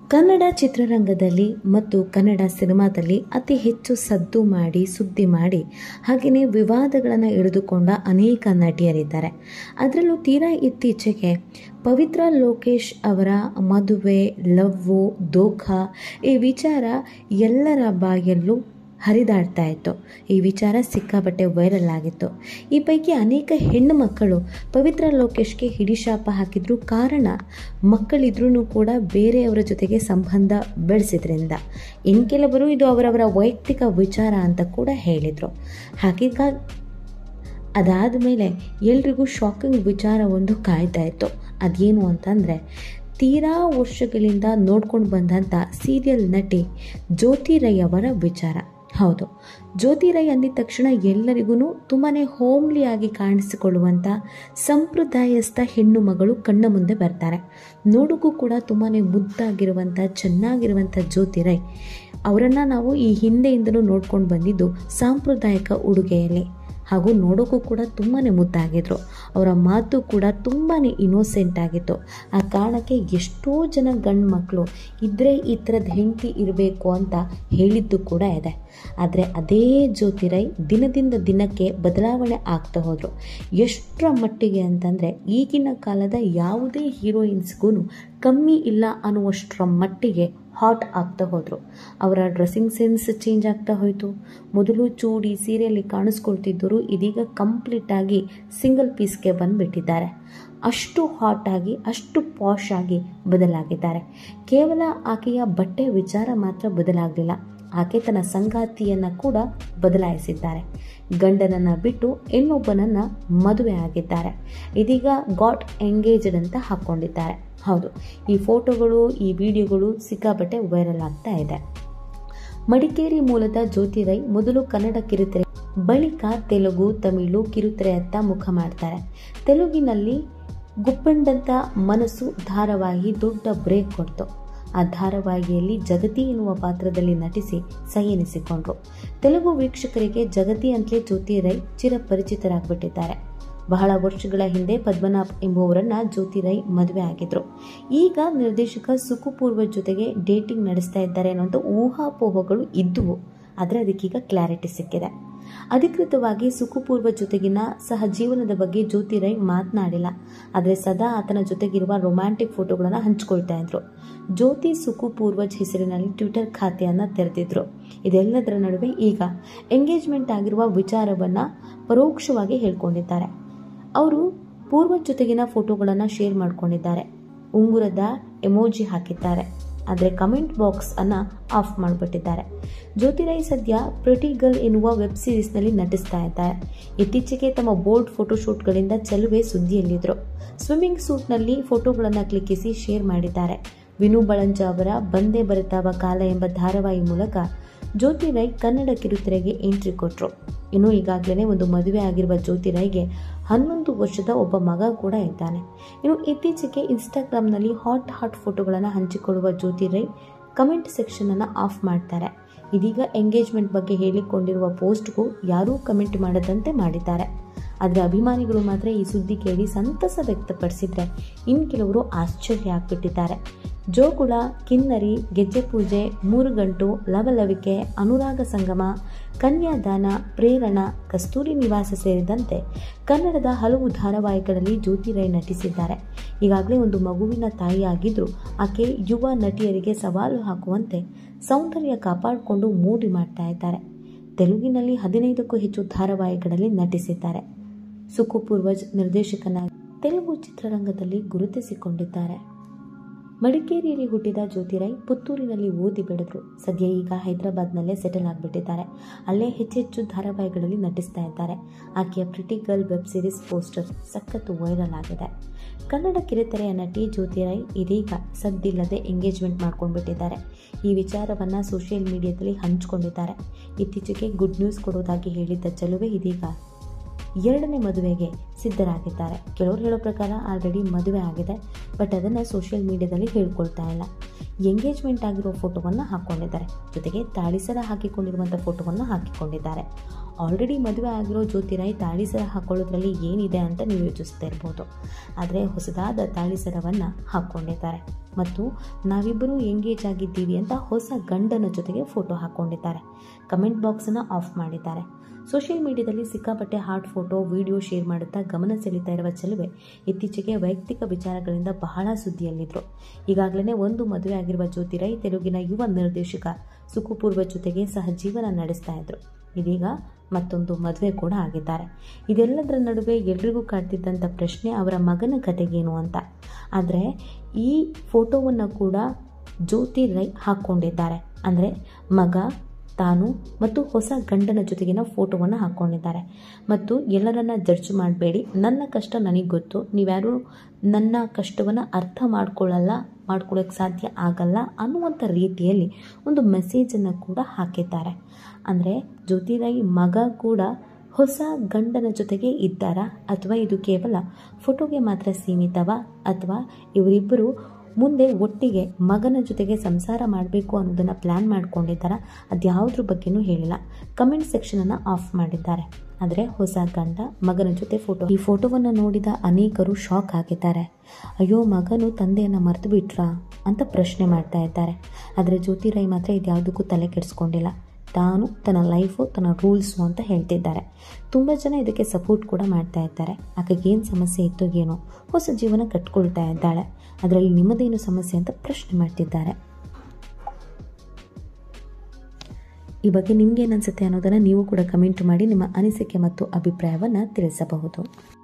ಕನ್ನಡ ಚಿತ್ರರಂಗದಲ್ಲಿ ಮತ್ತು ಕನ್ನಡ ಸಿನಿಮಾದಲ್ಲಿ ಅತಿ ಹೆಚ್ಚು ಸದ್ದು ಮಾಡಿ ಸುದ್ದಿ ಮಾಡಿ ಹಾಗೆಯೇ ವಿವಾದಗಳನ್ನು ಹಿಡಿದುಕೊಂಡ ಅನೇಕ ನಟಿಯರಿದ್ದಾರೆ ಅದರಲ್ಲೂ ತೀರಾ ಇತ್ತೀಚೆಗೆ ಪವಿತ್ರ ಲೋಕೇಶ್ ಅವರ ಮದುವೆ ಲವ್ವು ದೋಖಾ ಈ ವಿಚಾರ ಎಲ್ಲರ ಬಾಯಲ್ಲೂ ಹರಿದಾಡ್ತಾ ಇತ್ತು ಈ ವಿಚಾರ ಸಿಕ್ಕಾಪಟ್ಟೆ ವೈರಲ್ ಆಗಿತ್ತು ಈ ಪೈಕಿ ಅನೇಕ ಹೆಣ್ಣು ಮಕ್ಕಳು ಪವಿತ್ರ ಲೋಕೇಶ್ಗೆ ಹಿಡಿಶಾಪ ಹಾಕಿದ್ರು ಕಾರಣ ಮಕ್ಕಳಿದ್ರೂ ಕೂಡ ಬೇರೆಯವರ ಜೊತೆಗೆ ಸಂಬಂಧ ಬೆಳೆಸಿದ್ರಿಂದ ಇನ್ನು ಕೆಲವರು ಇದು ಅವರವರ ವೈಯಕ್ತಿಕ ವಿಚಾರ ಅಂತ ಕೂಡ ಹೇಳಿದರು ಹಾಗೀಗ ಅದಾದ ಮೇಲೆ ಎಲ್ರಿಗೂ ಶಾಕಿಂಗ್ ವಿಚಾರ ಒಂದು ಕಾಯ್ತಾ ಇತ್ತು ಅದೇನು ಅಂತಂದರೆ ತೀರಾ ವರ್ಷಗಳಿಂದ ನೋಡ್ಕೊಂಡು ಬಂದಂಥ ಸೀರಿಯಲ್ ನಟಿ ಜ್ಯೋತಿ ರೈ ಅವರ ವಿಚಾರ ಹೌದು ಜ್ಯೋತಿ ರೈ ಅಂದಿದ ತಕ್ಷಣ ಎಲ್ಲರಿಗೂ ತುಂಬಾ ಹೋಮ್ಲಿಯಾಗಿ ಕಾಣಿಸಿಕೊಳ್ಳುವಂಥ ಸಂಪ್ರದಾಯಸ್ಥ ಹೆಣ್ಣು ಮಗಳು ಕಣ್ಣ ಮುಂದೆ ಬರ್ತಾರೆ ನೋಡೋಕ್ಕೂ ಕೂಡ ತುಂಬಾ ಮುದ್ದಾಗಿರುವಂಥ ಚೆನ್ನಾಗಿರುವಂಥ ಜ್ಯೋತಿ ರೈ ಅವರನ್ನು ನಾವು ಈ ಹಿಂದೆಯಿಂದಲೂ ನೋಡ್ಕೊಂಡು ಬಂದಿದ್ದು ಸಾಂಪ್ರದಾಯಿಕ ಉಡುಗೆಯಲ್ಲಿ ಹಾಗೂ ನೋಡೋಕ್ಕೂ ಕೂಡ ತುಂಬಾ ಮುದ್ದಾಗಿದ್ರು ಅವರ ಮಾತು ಕೂಡ ತುಂಬಾ ಇನೋಸೆಂಟ್ ಆಗಿತ್ತು ಆ ಕಾರಣಕ್ಕೆ ಎಷ್ಟೋ ಜನ ಗಂಡು ಮಕ್ಕಳು ಇದ್ದರೆ ಈ ಥರದ ಹೆಂಡತಿ ಇರಬೇಕು ಅಂತ ಹೇಳಿದ್ದು ಕೂಡ ಇದೆ ಆದರೆ ಅದೇ ಜ್ಯೋತಿರೈ ದಿನದಿಂದ ದಿನಕ್ಕೆ ಬದಲಾವಣೆ ಆಗ್ತಾ ಹೋದರು ಎಷ್ಟರ ಮಟ್ಟಿಗೆ ಅಂತಂದರೆ ಈಗಿನ ಕಾಲದ ಯಾವುದೇ ಹೀರೋಯಿನ್ಸ್ಗೂ ಕಮ್ಮಿ ಇಲ್ಲ ಅನ್ನುವಷ್ಟರ ಮಟ್ಟಿಗೆ ಹಾಟ್ ಆಗ್ತಾ ಹೋದರು ಅವರ ಡ್ರೆಸ್ಸಿಂಗ್ ಸೆನ್ಸ್ ಚೇಂಜ್ ಆಗ್ತಾ ಹೋಯಿತು ಮೊದಲು ಚೂಡಿ ಸೀರೆಯಲ್ಲಿ ಕಾಣಿಸ್ಕೊಳ್ತಿದ್ದರು ಇದೀಗ ಕಂಪ್ಲೀಟಾಗಿ ಸಿಂಗಲ್ ಪೀಸ್ಗೆ ಬಂದುಬಿಟ್ಟಿದ್ದಾರೆ ಅಷ್ಟು ಹಾಟ್ ಆಗಿ ಅಷ್ಟು ಪಾಶ್ ಆಗಿ ಬದಲಾಗಿದ್ದಾರೆ ಕೇವಲ ಆಕೆಯ ಬಟ್ಟೆ ವಿಚಾರ ಮಾತ್ರ ಬದಲಾಗಲಿಲ್ಲ ಆಕೆ ತನ್ನ ಸಂಗಾತಿಯನ್ನು ಕೂಡ ಬದಲಾಯಿಸಿದ್ದಾರೆ ಗಂಡನನ್ನು ಬಿಟ್ಟು ಇನ್ನೊಬ್ಬನನ್ನು ಮದುವೆ ಆಗಿದ್ದಾರೆ ಇದೀಗ ಗಾಟ್ ಎಂಗೇಜ್ಡ್ ಅಂತ ಹಾಕ್ಕೊಂಡಿದ್ದಾರೆ ಹೌದು ಈ ಫೋಟೋಗಳು ಈ ವಿಡಿಯೋಗಳು ಸಿಕ್ಕಾಪಟ್ಟೆ ವೈರಲ್ ಆಗ್ತಾ ಇದೆ ಮಡಿಕೇರಿ ಮೂಲದ ಜ್ಯೋತಿ ರೈ ಮೊದಲು ಕನ್ನಡ ಕಿರುತೆರೆ ಬಳಿಕ ತೆಲುಗು ತಮಿಳು ಕಿರುತೆರೆಯತ್ತ ಮುಖ ಮಾಡ್ತಾರೆ ತೆಲುಗಿನಲ್ಲಿ ಗುಪ್ಪಂಡಂತ ಮನಸ್ಸು ಧಾರಾವಾಹಿ ದೊಡ್ಡ ಬ್ರೇಕ್ ಕೊಡ್ತು ಆ ಧಾರಾವಾಹಿಯಲ್ಲಿ ಜಗತಿ ಎನ್ನುವ ಪಾತ್ರದಲ್ಲಿ ನಟಿಸಿ ಸೈಯೆನಿಸಿಕೊಂಡ್ರು ತೆಲುಗು ವೀಕ್ಷಕರಿಗೆ ಜಗತಿ ಅಂತಲೇ ಜ್ಯೋತಿ ರೈ ಚಿರಪರಿಚಿತರಾಗ್ಬಿಟ್ಟಿದ್ದಾರೆ ಬಹಳ ವರ್ಷಗಳ ಹಿಂದೆ ಪದ್ಮನಾಭ್ ಎಂಬುವರನ್ನ ಜ್ಯೋತಿ ರೈ ಮದುವೆ ಆಗಿದ್ರು ಈಗ ನಿರ್ದೇಶಕ ಸುಕುಪೂರ್ವ ಜೊತೆಗೆ ಡೇಟಿಂಗ್ ನಡೆಸ್ತಾ ಇದ್ದಾರೆ ಅನ್ನೋಂಥ ಊಹಾಪೋಹಗಳು ಇದ್ದುವು ಆದರೆ ಅದಕ್ಕೀಗ ಕ್ಲಾರಿಟಿ ಸಿಕ್ಕಿದೆ ಅಧಿಕೃತವಾಗಿ ಸುಖಪೂರ್ವ ಜೊತೆಗಿನ ಸಹ ಜೀವನದ ಬಗ್ಗೆ ಜ್ಯೋತಿ ರೈ ಮಾತನಾಡಿಲ್ಲ ಆದರೆ ಸದಾ ಆತನ ಜೊತೆಗಿರುವ ರೊಮ್ಯಾಂಟಿಕ್ ಫೋಟೋಗಳನ್ನು ಹಂಚಿಕೊಳ್ತಾ ಇದ್ರು ಜ್ಯೋತಿ ಸುಖಪೂರ್ವಜ್ ಹೆಸರಿನಲ್ಲಿ ಟ್ವಿಟರ್ ಖಾತೆಯನ್ನು ತೆರೆದಿದ್ರು ಇದೆಲ್ಲದರ ನಡುವೆ ಈಗ ಎಂಗೇಜ್ಮೆಂಟ್ ಆಗಿರುವ ವಿಚಾರವನ್ನು ಪರೋಕ್ಷವಾಗಿ ಹೇಳ್ಕೊಂಡಿದ್ದಾರೆ ಅವರು ಪೂರ್ವಜ್ ಜೊತೆಗಿನ ಫೋಟೋಗಳನ್ನು ಶೇರ್ ಮಾಡ್ಕೊಂಡಿದ್ದಾರೆ ಉಂಗುರದ ಎಮೋಜಿ ಹಾಕಿದ್ದಾರೆ ಆದರೆ ಕಮೆಂಟ್ ಬಾಕ್ಸ್ ಅನ್ನ ಆಫ್ ಮಾಡಿಬಿಟ್ಟಿದ್ದಾರೆ ಜ್ಯೋತಿರೈ ಸದ್ಯ ಪ್ರಿಟಿ ಗರ್ಲ್ ಎನ್ನುವ ವೆಬ್ ಸೀರೀಸ್ನಲ್ಲಿ ನಟಿಸ್ತಾ ಇದ್ದಾರೆ ಇತ್ತೀಚೆಗೆ ತಮ್ಮ ಬೋಲ್ಡ್ ಫೋಟೋಶೂಟ್ಗಳಿಂದ ಚೆಲುವೆ ಸುದ್ದಿಯಲ್ಲಿದ್ದರು ಸ್ವಿಮ್ಮಿಂಗ್ ಸೂಟ್ನಲ್ಲಿ ಫೋಟೋಗಳನ್ನು ಕ್ಲಿಕ್ಕಿಸಿ ಶೇರ್ ಮಾಡಿದ್ದಾರೆ ವಿನು ಬಳಂಜ ಅವರ ಬಂದೇ ಬರುತ್ತಾವ ಕಾಲ ಎಂಬ ಧಾರಾವಾಹಿ ಮೂಲಕ ಜ್ಯೋತಿ ರೈ ಕನ್ನಡ ಕಿರುತೆರೆಗೆ ಎಂಟ್ರಿ ಕೊಟ್ಟರು ಇನ್ನು ಈಗಾಗಲೇ ಒಂದು ಮದುವೆ ಆಗಿರುವ ಜ್ಯೋತಿ ರೈಗೆ ಹನ್ನೊಂದು ವರ್ಷದ ಒಬ್ಬ ಮಗ ಕೂಡ ಇದ್ದಾನೆ ಇನ್ನು ಇತ್ತೀಚೆಗೆ ಇನ್ಸ್ಟಾಗ್ರಾಮ್ನಲ್ಲಿ ಹಾಟ್ ಹಾಟ್ ಫೋಟೋಗಳನ್ನು ಹಂಚಿಕೊಳ್ಳುವ ಜ್ಯೋತಿ ರೈ ಕಮೆಂಟ್ ಸೆಕ್ಷನನ್ನು ಆಫ್ ಮಾಡ್ತಾರೆ ಇದೀಗ ಎಂಗೇಜ್ಮೆಂಟ್ ಬಗ್ಗೆ ಹೇಳಿಕೊಂಡಿರುವ ಪೋಸ್ಟ್ಗೂ ಯಾರೂ ಕಮೆಂಟ್ ಮಾಡದಂತೆ ಮಾಡಿದ್ದಾರೆ ಆದರೆ ಅಭಿಮಾನಿಗಳು ಮಾತ್ರ ಈ ಸುದ್ದಿ ಕೇಳಿ ಸಂತಸ ವ್ಯಕ್ತಪಡಿಸಿದ್ರೆ ಇನ್ನು ಕೆಲವರು ಆಶ್ಚರ್ಯ ಆಗ್ಬಿಟ್ಟಿದ್ದಾರೆ ಜೋಗುಳ ಕಿನ್ನರಿ ಗೆಜ್ಜೆ ಪೂಜೆ ಮೂರು ಗಂಟು ಲವಲವಿಕೆ ಅನುರಾಗ ಸಂಗಮ ಕನ್ಯಾದಾನ ಪ್ರೇರಣ ಕಸ್ತೂರಿ ನಿವಾಸ ಸೇರಿದಂತೆ ಕನ್ನಡದ ಹಲವು ಧಾರಾವಾಹಿಗಳಲ್ಲಿ ಜ್ಯೋತಿ ರೈ ನಟಿಸಿದ್ದಾರೆ ಈಗಾಗಲೇ ಒಂದು ಮಗುವಿನ ತಾಯಿಯಾಗಿದ್ದರೂ ಆಕೆ ಯುವ ನಟಿಯರಿಗೆ ಸವಾಲು ಹಾಕುವಂತೆ ಸೌಂದರ್ಯ ಕಾಪಾಡಿಕೊಂಡು ಮೂಡಿ ಮಾಡ್ತಾ ಇದ್ದಾರೆ ತೆಲುಗಿನಲ್ಲಿ ಹದಿನೈದಕ್ಕೂ ಹೆಚ್ಚು ಧಾರಾವಾಹಿಗಳಲ್ಲಿ ನಟಿಸಿದ್ದಾರೆ ಸುಖಪೂರ್ವಜ್ ನಿರ್ದೇಶಕನಾಗಿ ತೆಲುಗು ಚಿತ್ರರಂಗದಲ್ಲಿ ಗುರುತಿಸಿಕೊಂಡಿದ್ದಾರೆ ಮಡಿಕೇರಿಯಲ್ಲಿ ಹುಟ್ಟಿದ ಜ್ಯೋತಿರೈ ಪುತ್ತೂರಿನಲ್ಲಿ ಓದಿ ಬೆಳೆದ್ರು ಸದ್ಯ ಈಗ ಹೈದರಾಬಾದ್ನಲ್ಲೇ ಸೆಟಲ್ ಆಗಿಬಿಟ್ಟಿದ್ದಾರೆ ಅಲ್ಲೇ ಹೆಚ್ಚೆಚ್ಚು ಧಾರಾವಾಹಿಗಳಲ್ಲಿ ನಟಿಸ್ತಾ ಇದ್ದಾರೆ ಆಕೆಯ pretty girl web series poster ಸಖತ್ತು ವೈರಲ್ ಆಗಿದೆ ಕನ್ನಡ ಕಿರುತೆರೆಯ ನಟಿ ಜ್ಯೋತಿರೈ ಇದೀಗ ಸದ್ದಿಲ್ಲದೆ ಎಂಗೇಜ್ಮೆಂಟ್ ಮಾಡ್ಕೊಂಡ್ಬಿಟ್ಟಿದ್ದಾರೆ ಈ ವಿಚಾರವನ್ನು ಸೋಷಿಯಲ್ ಮೀಡಿಯಾದಲ್ಲಿ ಹಂಚಿಕೊಂಡಿದ್ದಾರೆ ಇತ್ತೀಚೆಗೆ ಗುಡ್ ನ್ಯೂಸ್ ಕೊಡೋದಾಗಿ ಹೇಳಿದ್ದ ಚೆಲುವೆ ಇದೀಗ ಎರಡನೇ ಮದುವೆಗೆ ಸಿದ್ಧರಾಗಿದ್ದಾರೆ ಕೆಲವರು ಹೇಳೋ ಪ್ರಕಾರ ಆಲ್ರೆಡಿ ಮದುವೆ ಆಗಿದೆ ಬಟ್ ಅದನ್ನು ಸೋಷಿಯಲ್ ಮೀಡಿಯಾದಲ್ಲಿ ಹೇಳ್ಕೊಳ್ತಾ ಇಲ್ಲ ಎಂಗೇಜ್ಮೆಂಟ್ ಆಗಿರೋ ಫೋಟೋವನ್ನು ಹಾಕ್ಕೊಂಡಿದ್ದಾರೆ ಜೊತೆಗೆ ತಾಳಿಸರ ಹಾಕಿಕೊಂಡಿರುವಂಥ ಫೋಟೋವನ್ನು ಹಾಕಿಕೊಂಡಿದ್ದಾರೆ ಆಲ್ರೆಡಿ ಮದುವೆ ಆಗಿರೋ ಜ್ಯೋತಿರಾಯ್ ತಾಳಿ ಸರ ಹಾಕೊಳ್ಳೋದ್ರಲ್ಲಿ ಏನಿದೆ ಅಂತ ನೀವು ಯೋಚಿಸ್ತಾ ಇರ್ಬೋದು ಆದರೆ ಹೊಸದಾದ ತಾಳಿ ಸರವನ್ನು ಹಾಕ್ಕೊಂಡಿದ್ದಾರೆ ಮತ್ತು ನಾವಿಬ್ಬರು ಎಂಗೇಜ್ ಆಗಿದ್ದೀವಿ ಅಂತ ಹೊಸ ಗಂಡನ ಜೊತೆಗೆ ಫೋಟೋ ಹಾಕ್ಕೊಂಡಿದ್ದಾರೆ ಕಮೆಂಟ್ ಬಾಕ್ಸನ್ನು ಆಫ್ ಮಾಡಿದ್ದಾರೆ ಸೋಷಿಯಲ್ ಮೀಡಿಯಾದಲ್ಲಿ ಸಿಕ್ಕಾಪಟ್ಟೆ ಹಾಟ್ ಫೋಟೋ ವಿಡಿಯೋ ಶೇರ್ ಮಾಡುತ್ತಾ ಗಮನ ಸೆಳೀತಾ ಇರುವ ಚೆಲುವೆ ಇತ್ತೀಚೆಗೆ ವೈಯಕ್ತಿಕ ವಿಚಾರಗಳಿಂದ ಬಹಳ ಸುದ್ದಿಯಲ್ಲಿದ್ದರು ಈಗಾಗಲೇ ಒಂದು ಮದುವೆ ಆಗಿರುವ ಜ್ಯೋತಿರೈ ತೆಲುಗಿನ ಯುವ ನಿರ್ದೇಶಕ ಸುಖಪೂರ್ವ ಜೊತೆಗೆ ಸಹ ಜೀವನ ನಡೆಸ್ತಾ ಇದ್ರು ಇದೀಗ ಮತ್ತೊಂದು ಮದುವೆ ಕೂಡ ಆಗಿದ್ದಾರೆ ಇದೆಲ್ಲದರ ನಡುವೆ ಎಲ್ರಿಗೂ ಕಾಡ್ತಿದ್ದಂಥ ಪ್ರಶ್ನೆ ಅವರ ಮಗನ ಕತೆಗೇನು ಅಂತ ಆದರೆ ಈ ಫೋಟೋವನ್ನು ಕೂಡ ಜ್ಯೋತಿ ರೈ ಹಾಕ್ಕೊಂಡಿದ್ದಾರೆ ಅಂದರೆ ಮಗ ತಾನು ಮತ್ತು ಹೊಸ ಗಂಡನ ಜೊತೆಗಿನ ಫೋಟೋವನ್ನು ಹಾಕ್ಕೊಂಡಿದ್ದಾರೆ ಮತ್ತು ಎಲ್ಲರನ್ನ ಜಡ್ಜ್ ಮಾಡಬೇಡಿ ನನ್ನ ಕಷ್ಟ ನನಗೆ ಗೊತ್ತು ನೀವ್ಯಾರು ನನ್ನ ಕಷ್ಟವನ್ನು ಅರ್ಥ ಮಾಡ್ಕೊಳ್ಳಲ್ಲ ಮಾಡ್ಕೊಳ್ಳೋಕ್ಕೆ ಸಾಧ್ಯ ಆಗಲ್ಲ ಅನ್ನುವಂಥ ರೀತಿಯಲ್ಲಿ ಒಂದು ಮೆಸೇಜನ್ನು ಕೂಡ ಹಾಕಿದ್ದಾರೆ ಅಂದರೆ ಜ್ಯೋತಿರಾಯಿ ಮಗ ಕೂಡ ಹೊಸ ಗಂಡನ ಜೊತೆಗೆ ಇದ್ದಾರಾ ಅಥವಾ ಇದು ಕೇವಲ ಫೋಟೋಗೆ ಮಾತ್ರ ಸೀಮಿತವಾ ಅಥವಾ ಇವರಿಬ್ಬರು ಮುಂದೆ ಒಟ್ಟಿಗೆ ಮಗನ ಜೊತೆಗೆ ಸಂಸಾರ ಮಾಡಬೇಕು ಅನ್ನೋದನ್ನು ಪ್ಲ್ಯಾನ್ ಮಾಡ್ಕೊಂಡಿದ್ದಾರಾ ಅದ್ಯಾವುದ್ರ ಬಗ್ಗೆನೂ ಹೇಳಿಲ್ಲ ಕಮೆಂಟ್ ಸೆಕ್ಷನನ್ನು ಆಫ್ ಮಾಡಿದ್ದಾರೆ ಆದರೆ ಹೊಸ ಗಂಡ ಮಗನ ಜೊತೆ ಫೋಟೋ ಈ ಫೋಟೋವನ್ನು ನೋಡಿದ ಅನೇಕರು ಶಾಕ್ ಆಗಿದ್ದಾರೆ ಅಯ್ಯೋ ಮಗನು ತಂದೆಯನ್ನು ಮರೆತು ಬಿಟ್ರಾ ಅಂತ ಪ್ರಶ್ನೆ ಮಾಡ್ತಾ ಇದ್ದಾರೆ ಆದರೆ ಜ್ಯೋತಿರಾಯ್ ಮಾತ್ರ ಇದ್ಯಾವುದಕ್ಕೂ ತಲೆ ಕೆಡಿಸ್ಕೊಂಡಿಲ್ಲ ತಾನು ತನ್ನ ಲೈಫು ತನ್ನ ರೂಲ್ಸು ಅಂತ ಹೇಳ್ತಿದ್ದಾರೆ ತುಂಬ ಜನ ಇದಕ್ಕೆ ಸಪೋರ್ಟ್ ಕೂಡ ಮಾಡ್ತಾ ಇದ್ದಾರೆ ಆಕೆಗೆ ಏನು ಸಮಸ್ಯೆ ಇತ್ತು ಏನೋ ಹೊಸ ಜೀವನ ಕಟ್ಕೊಳ್ತಾ ಇದ್ದಾಳೆ ಅದರಲ್ಲಿ ನಿಮ್ಮದೇನು ಸಮಸ್ಯೆ ಅಂತ ಪ್ರಶ್ನೆ ಮಾಡ್ತಿದ್ದಾರೆ ಈ ಬಗ್ಗೆ ನಿಮ್ಗೇನು ಅನಿಸುತ್ತೆ ಅನ್ನೋದನ್ನು ನೀವು ಕೂಡ ಕಮೆಂಟ್ ಮಾಡಿ ನಿಮ್ಮ ಅನಿಸಿಕೆ ಮತ್ತು ಅಭಿಪ್ರಾಯವನ್ನು ತಿಳಿಸಬಹುದು